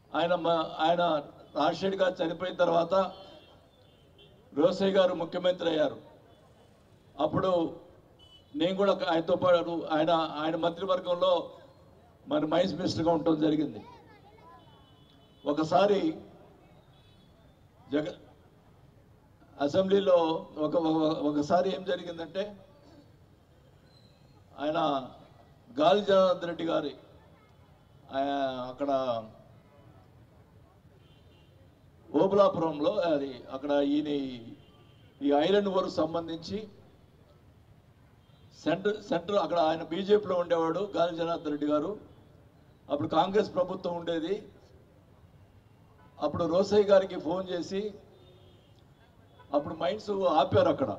ఆయన మ- ఆయన రాజశేఖర్ గారు చనిపోయిన తర్వాత రోసయ్య గారు ముఖ్యమంత్రి అయ్యారు అప్పుడు నేను కూడా ఆయనతో పాటు ఆయన ఆయన మంత్రివర్గంలో మరి మైన్స్ మినిస్టర్గా ఉండటం జరిగింది ఒకసారి జగ అసెంబ్లీలో ఒక ఒక- ఒకసారి ఏం జరిగిందంటే ఆయన గాలి జనార్దన్ రెడ్డి గారి ఆయన అక్కడ ఓబులాపురంలో అది అక్కడ ఈయన ఈ- ఈ ఐరన్ వర్క్ సంబంధించి సెంటర్ సెంటర్ అక్కడ ఆయన బీజేపీలో ఉండేవాడు గాలి జనార్దన్ రెడ్డి గారు అప్పుడు కాంగ్రెస్ ప్రభుత్వం ఉండేది అప్పుడు రోసయ్య గారికి ఫోన్ చేసి అప్పుడు మైండ్స్ ఆపారు అక్కడ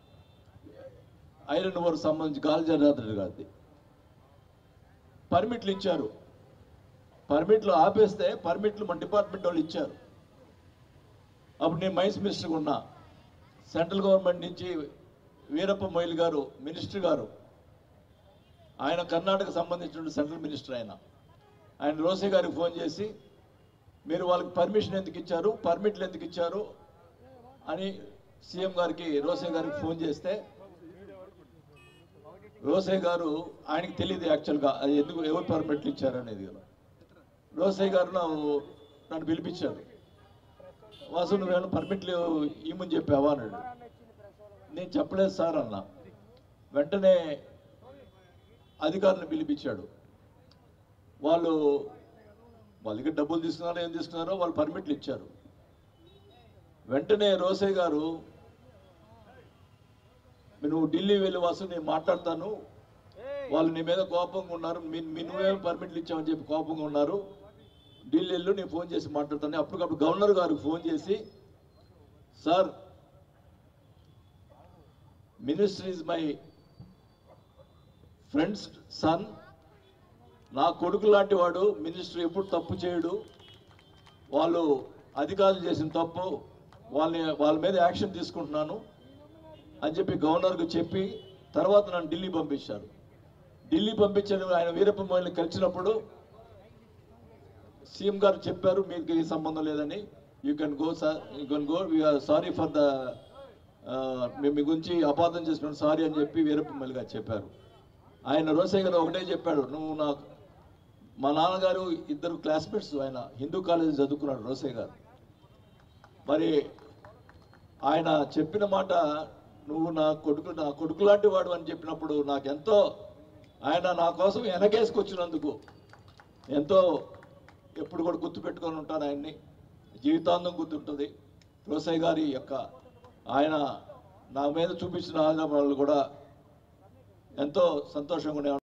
ఐరన్ వర్క్ సంబంధించి గాలి జనార్దన్ రెడ్డి గారిది పర్మిట్లు ఇచ్చారు పర్మిట్లు ఆపేస్తే పర్మిట్లు మన డిపార్ట్మెంట్ వాళ్ళు ఇచ్చారు అప్పుడు నేను మైన్స్ మినిస్టర్గా ఉన్నా సెంట్రల్ గవర్నమెంట్ నుంచి వీరప్ప మొయిల్ గారు మినిస్టర్ గారు ఆయన కర్ణాటక సంబంధించిన సెంట్రల్ మినిస్టర్ ఆయన ఆయన రోసే గారికి ఫోన్ చేసి మీరు వాళ్ళకి పర్మిషన్ ఎందుకు ఇచ్చారు పర్మిట్లు ఎందుకు ఇచ్చారు అని సీఎం గారికి రోసే గారికి ఫోన్ చేస్తే రోసే గారు ఆయనకి తెలియదు యాక్చువల్గా అది ఎందుకు ఎవరు పర్మిట్లు ఇచ్చారు అనేది కదా రోసే గారు నా- నన్ను పిలిపించారు వాసు నువ్వేమైనా పర్మిట్లు ఇమ్మని చెప్పావా అన్నాడు నేను చెప్పలేదు సార్ అన్న వెంటనే అధికారులను పిలిపించాడు వాళ్ళు వాళ్ళ దగ్గర డబ్బులు తీసుకున్నారో ఏం తీసుకున్నారో వాళ్ళు పర్మిట్లు ఇచ్చారు వెంటనే రోసయ్య గారు నువ్వు ఢిల్లీ వెళ్ళి వాసు నేను మాట్లాడతాను వాళ్ళు నీ మీద కోపంగా ఉన్నారు మీ మీ నువ్వేం పర్మిట్లు ఇచ్చావని చెప్పి కోపంగా ఉన్నారు ఢిల్లీ వెళ్ళు నేను ఫోన్ చేసి మాట్లాడతాను అప్పటికప్పుడు గవర్నర్ గారికి ఫోన్ చేసి sir minister is my friend's son నా కొడుకు లాంటి వాడు మినిస్టర్ ఎప్పుడు తప్పు చేయడు వాళ్ళు అధికారులు చేసిన తప్పు వాళ్ళని వాళ్ళ మీద యాక్షన్ తీసుకుంటున్నాను అని చెప్పి గవర్నర్కు చెప్పి తర్వాత నన్ను ఢిల్లీ పంపించారు ఢిల్లీ పంపించిన ఆయన వీరప్ప మొయిల్ని కలిసినప్పుడు సీఎం గారు చెప్పారు మీకు ఈ సంబంధం లేదని you can go sir you can go we're sorry for the మేము మీ గురించి అపార్థం చేసుకున్నాం సారీ అని చెప్పి వీరప్ప గారు చెప్పారు ఆయన రోసయ్య గారు ఒకటే చెప్పాడు నువ్వు నాకు మా నాన్నగారు ఇద్దరు క్లాస్మేట్స్ ఆయన హిందూ కాలేజీ చదువుకున్నాడు రోసయ్య గారు మరి ఆయన చెప్పిన మాట నువ్వు నా కొడుకు నా కొడుకు లాంటి వాడు అని చెప్పినప్పుడు నాకెంతో ఆయన నా కోసం వెనకేసుకొచ్చినందుకు ఎంతో ఎప్పుడు కూడా గుర్తుపెట్టుకొని ఉంటాను ఆయన్ని జీవితాంతం గుర్తుంటుంది రోసయ్య గారి యొక్క ఆయన నా మీద చూపించిన ఆదరణలు కూడా ఎంతో సంతోషంగా ఉండే